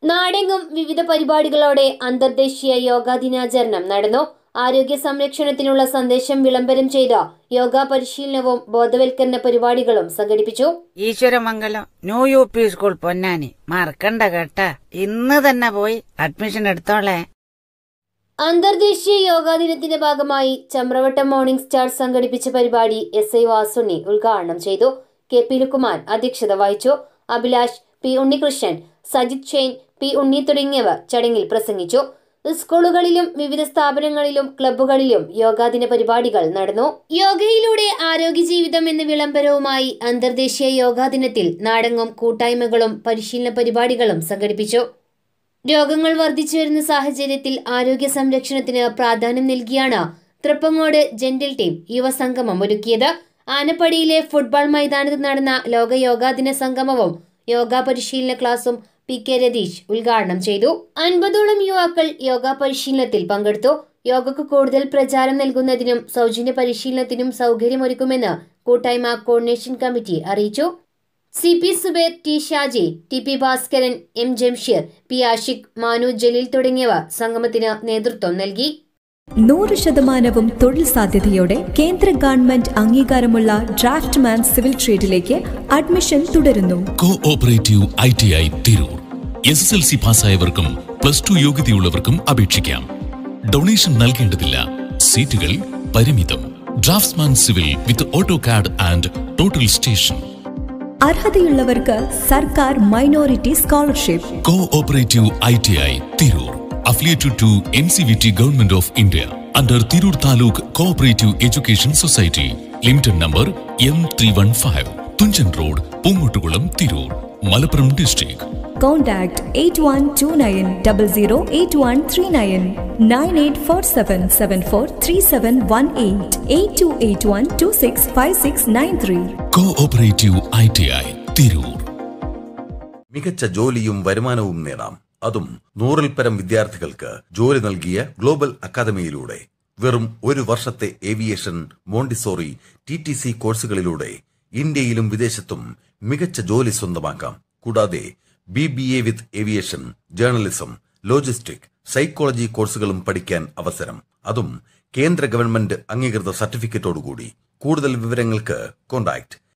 നാടെങ്ങും വിവിധ പരിപാടികളോടെ അന്തർദേശീയ യോഗാ ദിനാചരണം നടന്നു ആരോഗ്യ സംരക്ഷണത്തിനുള്ള സന്ദേശം വിളംബരം ചെയ്ത യോഗാ പരിശീലനവും ബോധവൽക്കരണ പരിപാടികളും സംഘടിപ്പിച്ചു Eswaramangalam new U P school Ponnani മറക്കണ്ട കേട്ടാ ഇന്ന് തന്നെ പോയി അഡ്മിഷൻ എടുത്തോളേ അന്തർദേശീയ യോഗാ ദിനത്തിന്റെ ഭാഗമായി ചമ്രവട്ടം മോർണിംഗ് സ്റ്റാർ സംഘടിപ്പിച്ച പരിപാടി എസ് ഐ വാസുണ്ണി ഉദ്ഘാടനം ചെയ്തു കെ പി ലുക്കുമാൻ അധ്യക്ഷത വഹിച്ചു Abhilash P Unnikrishnan Sajith Shane P Unni തുടങ്ങിയവർ ചടങ്ങിൽ പ്രസംഗിച്ചു സ്കൂളുകളിലും വിവിധ സ്ഥാപനങ്ങളിലും ക്ലബ്ബുകളിലും യോഗാദിന പരിപാടികൾ നടന്നു യോഗയിലൂടെ ആരോഗ്യ ജീവിതം എന്ന വിളംബരവുമായി അന്തർദേശീയ യോഗാ ദിനത്തിൽ നാടെങ്ങും കൂട്ടായ്മകളും പരിശീലന പരിപാടികളും സംഘടിപ്പിച്ചു രോഗങ്ങൾ വർദ്ധിച്ചു വരുന്ന സാഹചര്യത്തിൽ ആരോഗ്യ സംരക്ഷണത്തിന് പ്രാധാന്യം നൽകിയാണ് തൃപ്പങ്ങോട് ജെന്റിൽ ടീം യുവസംഗമം ഒരുക്കിയത് ആനപ്പടിയിലെ ഫുട്ബോൾ മൈതാനത്ത് നടന്ന ലോക യോഗാ ദിന സംഗമവും യോഗാ പരിശീലന ക്ലാസും പി കെ രതീഷ് ഉദ്ഘാടനം ചെയ്തു അൻപതോളം യുവാക്കൾ യോഗാ പരിശീലനത്തിൽ പങ്കെടുത്തു യോഗക്ക് കൂടുതൽ പ്രചാരം നൽകുന്നതിനും സൗജന്യ പരിശീലനത്തിനും സൗകര്യമൊരുക്കുമെന്ന് കൂട്ടായ്മ കോർഡിനേഷൻ കമ്മിറ്റി അറിയിച്ചു C P Zubair T Shaji T P Bhaskaran M Jamsheer P Ashiq Manu Jaleel തുടങ്ങിയവർ സംഗമത്തിന് നേതൃത്വം നൽകി നൂറ് ശതമാനവും തൊഴിൽ സാധ്യതയോടെ കേന്ദ്ര ഗവൺമെന്റ് അംഗീകാരമുള്ള ഡ്രാഫ്റ്റ്മാൻ സിവിൽ ട്രേഡിലേക്ക് അഡ്മിഷൻ തുടരുന്നു cooperative I T I Tirur S S L C പാസ്സായവർക്കും പ്ലസ് ടു യോഗ്യതയുള്ളവർക്കും അപേക്ഷിക്കാം ഡൊണേഷൻ നൽകേണ്ടതില്ല സീറ്റുകൾ പരിമിതം draughtsman civil with auto CAD and total station അർഹതയുള്ളവർക്ക് സർക്കാർ minority scholarship cooperative I T I Tirur affiliated to N C V T government of India under Tirur taluk cooperative education society limited number M three one five Thunchan road Poongottukulam Tirur Malappuram district contact eight one two nine double zero eight one three nine nine eight four seven seven four three seven one eight eight two eight one two six five six nine three cooperative I T I Tirur മികച്ച ജോലിയും വരുമാനവും നേടാം അതും നൂറിൽ പരം വിദ്യാർത്ഥികൾക്ക് ജോലി നൽകിയ ഗ്ലോബൽ അക്കാദമിയിലൂടെ വെറും ഒരു വർഷത്തെ aviation Montessori T T C കോഴ്സുകളിലൂടെ ഇന്ത്യയിലും വിദേശത്തും മികച്ച ജോലി സ്വന്തമാക്കാം കൂടാതെ B B A with aviation journalism logistic psychology കോഴ്സുകളും പഠിക്കാൻ അവസരം അതും കേന്ദ്ര ഗവൺമെന്റ് അംഗീകൃത സർട്ടിഫിക്കറ്റോടുകൂടി കൂടുതൽ വിവരങ്ങൾക്ക് കോൺടാക്ട്